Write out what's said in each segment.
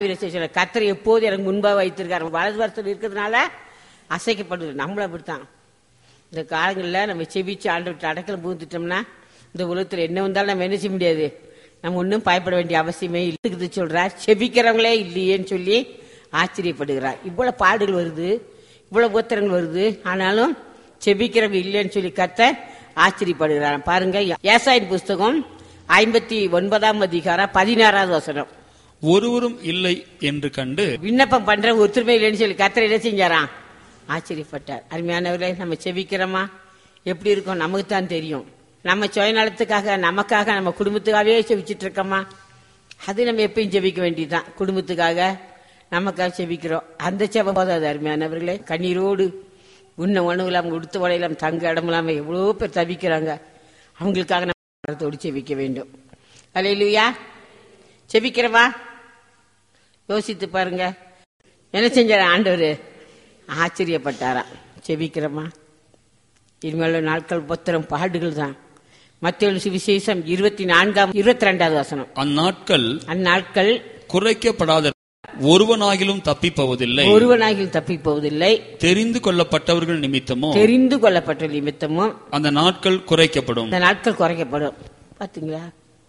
கத்தரை எப்போது எனக்கு முன்பாக வைத்திருக்காரு வலது வருஷத்தில் இருக்கிறதுனால அசைக்கப்படுது நம்மளும் அப்படித்தான் இந்த காலங்களில் நம்ம செவிச்சு ஆண்டு அடக்கல பூந்துட்டோம்னா இந்த உலகத்தில் என்ன வந்தாலும் நம்ம என்ன செய்ய முடியாது நம்ம ஒன்றும் பயப்பட வேண்டிய அவசியமே இருக்குது சொல்றார் செபிக்கிறவங்களே இல்லையேன்னு சொல்லி ஆச்சரியப்படுகிறார் இவ்வளவு பாடுகள் வருது இவ்வளவு உத்தரங்கள் வருது ஆனாலும் செபிக்கிறவங்க இல்லைன்னு சொல்லி கத்த ஆச்சரியப்படுகிறார் பாருங்க ஏசாயின் புஸ்தகம் ஐம்பத்தி ஒன்பதாம் அதிகாரம் பதினாறாவது வசனம் ஒருவரும் இல்லை என்று கண்டு விண்ணப்பம் பண்ற ஒத்துமை இல்லைன்னு சொல்லி கத்தரை என்ன செஞ்சாராம் ஆச்சரியப்பட்டார் அருமையானவர்களே நம்ம செபிக்கிறோமா எப்படி இருக்கோம் நமக்கு தான் தெரியும் நம்ம சுயநலத்துக்காக நமக்காக நம்ம குடும்பத்துக்காகவே செபிச்சிட்டு இருக்கோமா அது நம்ம எப்பயும் செபிக்க வேண்டியதுதான் குடும்பத்துக்காக நமக்காக செபிக்கிறோம் அந்த செபம் போதாது அருமையானவர்களே கண்ணீரோடு உண்ண உணவு இல்லாம உடுத்த உடையிலாம் தங்க இடம் இல்லாம எவ்வளோ பேர் தவிக்கிறாங்க அவங்களுக்காக நம்ம தோடு செபிக்க வேண்டும் அலையிலுயா செபிக்கிறவா யோசித்து பாருங்க என்ன செஞ்சார் ஆண்டவர் ஆச்சரியப்பட்டாராம் செபிக்கிறோமா இனிமேல் நாட்கள் புத்திரம் பாடுகள் தான் மத்திய சுவிசேஷம் இருபத்தி நான்காம் இருபத்தி ரெண்டாவது வசனம் அந்நாட்கள் அந்நாட்கள் குறைக்கப்படாத ஒருவனாகிலும் தப்பிப்போவதில்லை ஒருவனாகில் தப்பி போவதில்லை தெரிந்து கொள்ளப்பட்டவர்கள் நிமித்தமோ தெரிந்து கொள்ளப்பட்ட நிமித்தமும் அந்த நாட்கள் குறைக்கப்படும் இந்த நாட்கள் குறைக்கப்படும் பாத்தீங்களா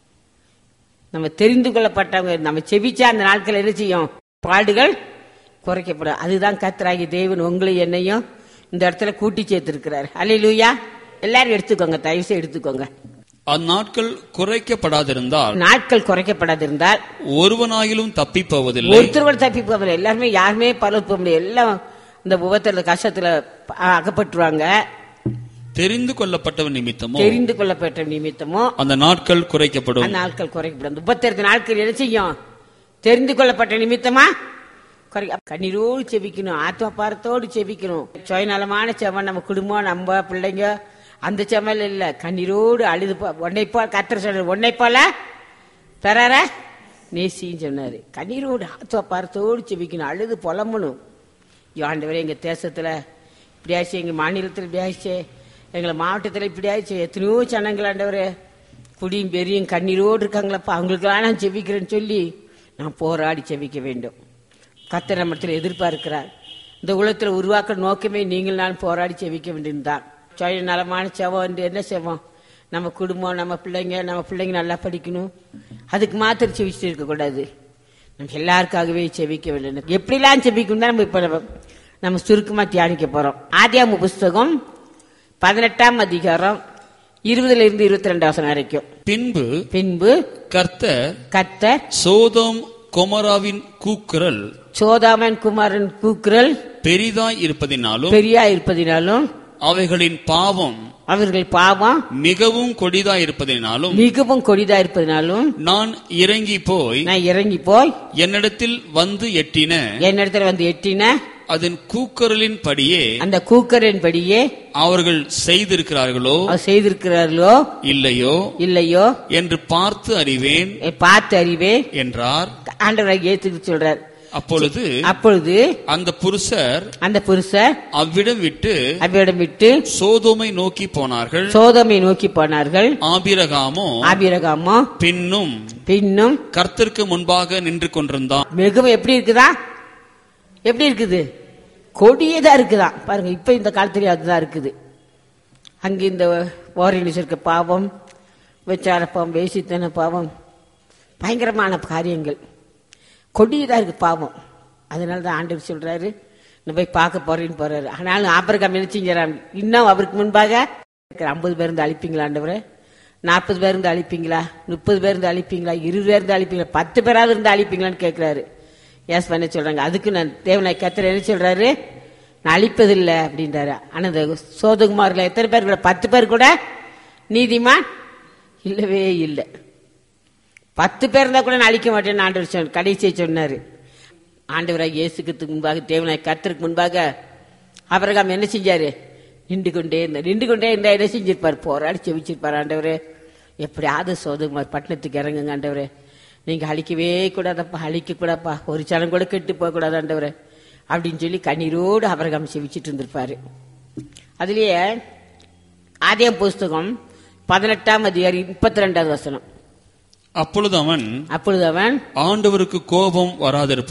நம்ம தெரிந்து கொள்ளப்பட்டவங்க நம்ம செபிச்சா அந்த நாட்கள் என்ன செய்யும் பாடுகள் குறைக்கப்படும் அதுதான் கத்தராகி தேவன் உங்களை என்னையும் இந்த இடத்துல கூட்டி சேர்த்திருக்கிறார் அல்லையா எல்லாரும் எடுத்துக்கோங்க தயவு செய்து எடுத்துக்கோங்க அந்நாட்கள் குறைக்கப்படாதிருந்தால் நாட்கள் குறைக்கப்படாதிருந்தால் ஒருவனாகிலும் தப்பிப்போவதில்லை ஒருத்தர் தப்பி போகல எல்லாருமே யாருமே பலர் போக முடியாது எல்லாம் இந்த உபத்திர கஷ்டத்துல அ- அகப்பட்டுருவாங்க தெரிந்து கொள்ளப்பட்டவன் நிமித்தமோ தெரிந்து கொள்ளப்பட்ட நிமித்தமும் அந்த நாட்கள் குறைக்கப்படும் அந்த நாட்கள் குறைக்கப்படும் முப்பத்தி நாட்கள் என்ன செய்யும் தெரிந்து கொள்ளப்பட்ட நிமித்தமா குறை கண்ணீரோடு செபிக்கணும் ஆத்ம பாரத்தோடு செபிக்கணும் சுயநலமான செவன் நம்ம குடும்பம் நம்ம பிள்ளைங்க அந்த செமல் இல்ல கண்ணீரோடு அழுது போ- உன்னை போல கத்திர சொல்ற உன்னை போல பெறார நேசின்னு சொன்னாரு கண்ணீரோடு ஆத்ம பாரத்தோடு செபிக்கணும் அழுது புலம்பணும் ஐயோ, ஆண்டவரே எங்க தேசத்துல இப்படி ஆச்சு எங்க மாநிலத்தில் இப்படி ஆச்சு எங்களை மாவட்டத்தில் இப்படி ஆச்சு எத்தனையோ ஜனங்கள் ஆண்டவரே குடியும் பெரியும் கண்ணீரோடு இருக்காங்களப்பா அவங்களுக்கெல்லாம் நான் செபிக்கிறேன்னு சொல்லி நான் போராடி செபிக்க வேண்டும் கர்த்தர் நம்மத்தில் எதிர்பார்க்கிறார் இந்த உலகத்தில் உருவாக்க நோக்கமே நீங்கள் நான் போராடி செபிக்க வேண்டியதுதான் சுய நலமான செவம் என்று என்ன செவம் நம்ம குடும்பம் நம்ம பிள்ளைங்க நம்ம பிள்ளைங்க நல்லா படிக்கணும் அதுக்கு மாத்திரம் செவிச்சுட்டு இருக்கக்கூடாது நம்ம எல்லாருக்காகவே செபிக்க வேண்டும் எப்படிலாம் செபிக்கணும் தான் நம்ம இப்ப நம்ம- நம்ம சுருக்கமா தியானிக்க போறோம் ஆதியாம புஸ்தகம் பதினெட்டாம் அதிகாரம் இருபதுல இருந்து இருபத்தி ரெண்டு வசனம் வரைக்கும் பின்பு பின்பு கர்த்தர் கர்த்தர் சோதோம் கொமராவின் கூக்குரல் சோதாமன் குமாரன் கூக்குரல் பெரிதாய் இருப்பதினாலும் பெரியா இருப்பதினாலும் அவைகளின் பாவம் அவர்கள் பாவம் மிகவும் கொடிதாய் இருப்பதினாலும் மிகவும் கொடிதா இருப்பதினாலும் நான் இறங்கி போய் நான் இறங்கி போய் என்னிடத்தில் வந்து எட்டின என்னிடத்துல வந்து எட்டின அதன் கூக்குரலின் படியே அந்த கூக்கரின் படியே அவர்கள் செய்திருக்கிறார்களோ அவர் செய்திருக்கிறார்களோ இல்லையோ இல்லையோ என்று பார்த்து அறிவேன் எ- பார்த்து அறிவே என்றார் ஆண்டவரை ஏத்துக்கு சொல்றார் அப்பொழுது அப்பொழுது அந்த புருஷர் அந்த புருஷர் அவ்விடம் விட்டு அவ்விடம் விட்டு சோதோமை நோக்கி போனார்கள் சோதமை நோக்கி போனார்கள் ஆபிரகாமோ ஆபிரகாமோ பின்னும் பின்னும் கர்த்தருக்கு முன்பாக நின்று கொண்டிருந்தான் மிகவும் எப்படி இருக்குதா எப்படி இருக்குது கொடியதா இருக்குதான் பாருங்க இப்ப இந்த காலத்துல அதுதான் இருக்குது அங்க இந்த ஓரினிஸ் இருக்க பாவம் விச்சார பாவம் வேசித்தன பாவம் பயங்கரமான காரியங்கள் கொடியதா இருக்கு பாவம் அதனால தான் ஆண்டவர் சொல்றாரு நான் போய் பார்க்க போறேன்னு போறாரு ஆனாலும் ஆபரகம் என்ன செஞ்சாராம் இன்னும் அவருக்கு முன்பாக ஐம்பது பேர் இருந்து அழிப்பீங்களா ஆண்டவரே நாற்பது பேர் இருந்து அழிப்பீங்களா முப்பது பேர் இருந்து அழிப்பீங்களா இருபது பேர் இருந்து அழிப்பீங்களா பத்து பேராவது இருந்து அழிப்பீங்களான்னு கேட்கிறாரு ஏஸ் பண்ண சொல்றாங்க அதுக்கு நான் தேவனாய் கத்திர என்ன சொல்றாரு நான் அழிப்பதில்லை அப்படின்றாரு ஆனா இந்த சோதகுமார்ல எத்தனை பேர் கூட பத்து பேர் கூட நீதிமான் இல்லவே இல்லை பத்து பேர் இருந்தா கூட நான் அழிக்க மாட்டேன்னு ஆண்டவர் சொன்ன கடைசியை சொன்னாரு ஆண்டவராக இயேசுக்கு முன்பாக தேவனாய் கர்த்தருக்கு முன்பாக அபிரகாம் என்ன செஞ்சாரு நின்று கொண்டே இருந்தார் நின்று கொண்டே இருந்தா என்ன செஞ்சிருப்பார் போராடி செவிச்சிருப்பார் ஆண்டவரே எப்படியாவது சோதகுமார் பட்டணத்துக்கு இறங்குங்க ஆண்டவரே நீங்க அழிக்கவே கூடாதப்பா அழிக்க கூடாப்பா ஒரு சனம் கூட கெட்டு போக கூடாது ஆண்டவரே அப்படின்னு சொல்லி கண்ணீரோடு அபிரகாம் செவிச்சிட்டு இருந்திருப்பாரு அதுலயே ஆதியம் புஸ்தகம் பதினெட்டாம் அதிகாரி முப்பத்தி ரெண்டாவது வசனம் அப்பொழுது அவன் அப்பொழுது அவன் ஆண்டவருக்கு கோபம் வராதிருப்ப